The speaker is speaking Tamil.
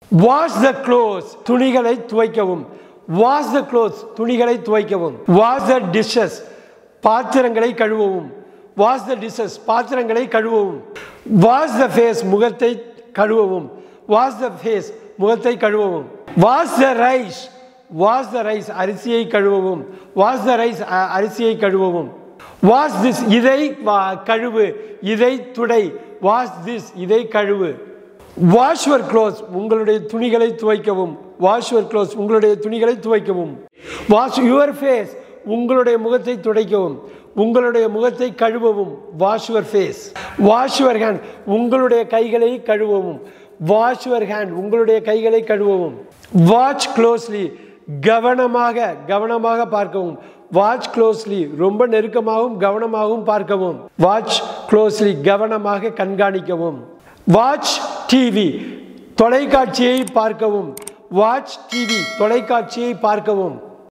வாஷ் த க்ளோஸ் துணிகளை துவைக்கவும் வாஷ் த க்ளோஸ் துணிகளை துவைக்கவும் வாஷ் த டிஷ்ஷஸ் பாத்திரங்களை கழுவவும் வாஷ் த டிஷ்ஷஸ் பாத்திரங்களை கழுவவும் வாஷ் த ஃபேஸ் முகத்தை கழுவவும் வாஷ் த ஃபேஸ் முகத்தை கழுவவும் wash the rice wash the rice அரிசியை கழுவவும் வாஷ் த ரைஸ் அரிசியை கழுவவும் வாஷ் திஸ் இதை வா- கழுவு இதை துடை வாஷ் திஸ் இதை கழுவு வாஷ் யுவர் க்ளோஸ் உங்களுடைய துணிகளை துவைக்கவும் வாஷ் யுவர் க்ளோஸ் உங்களுடைய துணிகளை துவைக்கவும் வாஷ் யுவர் ஃபேஸ் உங்களுடைய முகத்தை துடைக்கவும் உங்களுடைய முகத்தை கழுவவும் wash your face wash your hand உங்களுடைய கைகளை கழுவவும் வாஷ் யுவர் ஹேண்ட் உங்களுடைய கைகளை கழுவவும் வாட்ச் க்ளோஸ்லி கவனமாக கவனமாக பார்க்கவும் வாட்ச் க்ளோஸ்லி ரொம்ப நெருக்கமாகவும் கவனமாகவும் பார்க்கவும் வாட்ச் க்ளோஸ்லி கவனமாக கண்காணிக்கவும் வாட்ச் டிவி தொலைக்காட்சியை பார்க்கவும் வாட்ச் டிவி தொலைக்காட்சியை பார்க்கவும்